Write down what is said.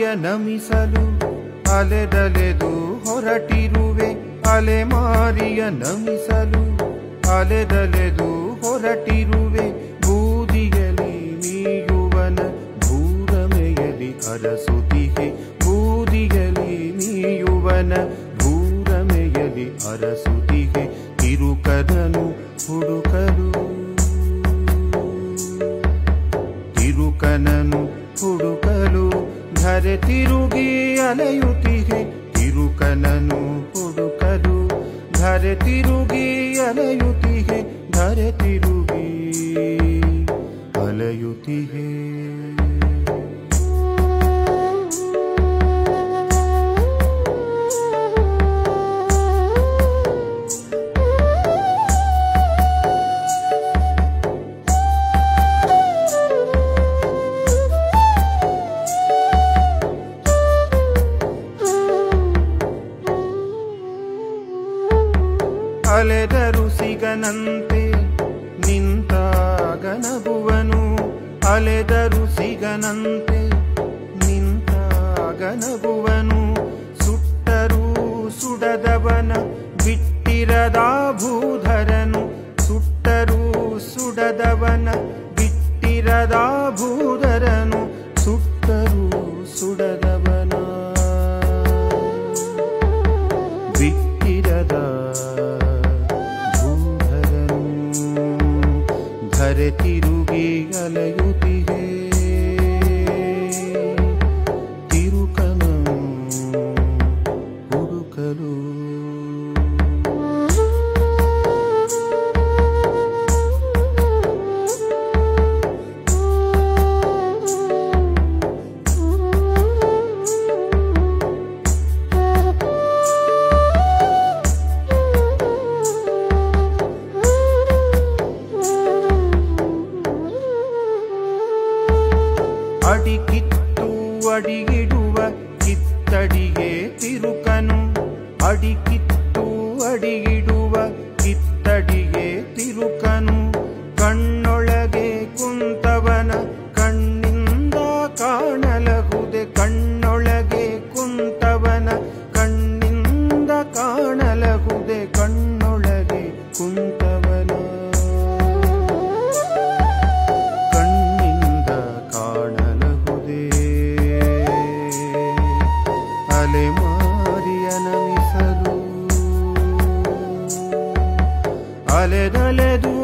ನಮಿಸಲು ಅಲೆದಲೆದು ಹೊರಟಿರುವೆ ಅಲೆಮಾರಿಯ ನಮಿಸಲು ಅಲೆದಲೆದು ಹೊರಟಿರುವೆ ಬೂದಿಯಲಿ ಮೀಯುವನ ಭೂರಮೆಯಲಿ ಅರಸುತಿಗೆ ಬೂದಿಯಲಿ ಮೀಯುವನ ಭೂರಮೆಯಲಿ ಅರಸುತಿಗೆ ತಿರುಕದನು ಹುಡುಕಲು ತಿರುಕನನು ಹುಡುಕಲು ಧರೆ ತಿರುಗಿ ಅಲೆಯುತ್ತಿಗೆ ತಿರುಕನನು ಹುಡುಕಲು ಧರೆ ತಿರುಗಿ ಅಲೆಯುತ್ತಿಗೆ ಧರೆ ತಿರುಗಿ ಅಲೆಯುತ್ತಿಗೆ ಅಲೆದರು ಸಿಗನಂತೆ ನಿಂತಾಗ ನಗುವನು ಅಲೆದರು ಸಿಗನಂತೆ ನಿಂತಾಗ ನಗುವನು ಸುಟ್ಟರೂ ಸುಡದವನ ಬಿಟ್ಟಿರದ ಭೂಧರನು ಸುಟ್ಟರೂ ಸುಡದವನ ಬಿಟ್ಟಿರದ ಭೂಧರನು ಸುಟ್ಟರೂ ಸುಡದವನ ಬಿಟ್ಟಿರದ ಭೂಧರನು ಧರೆ ತಿರುಗಿ ಅಲೆಯುತ್ತಿದೆ ತಿರುಕನು ಹುಡುಕಲು ಅಡಿಕಿತ್ತು ಅಡಿಗಿಡುವ ಕಿತ್ತಡಿಗೆ ತಿರುಕನು ಅಡಿಕಿತ್ತು ಅಡಿಗಿಡುವ ಕಿತ್ತಡಿಗೆ ತಿರುಕನು ಕಣ್ಣೊಳಗೆ ಕುಂತವನ ಕಣ್ಣಿಂದ ಕಾಣಲಗುದೆ ಕಣ್ಣೊಳಗೆ ಕುಂತವನ ಕಣ್ಣಿಂದ ಕಾಣಲಗುದೆ ಕಣ್ಣೊಳಗೆ ಕುಂತವನ ಕಣ್ಣಿಂದ ಕಾಣಲಹುದೇ ಅಲೆಮಾರಿಯ ನಮಿಸಲು ಅಲೆದಲೆದು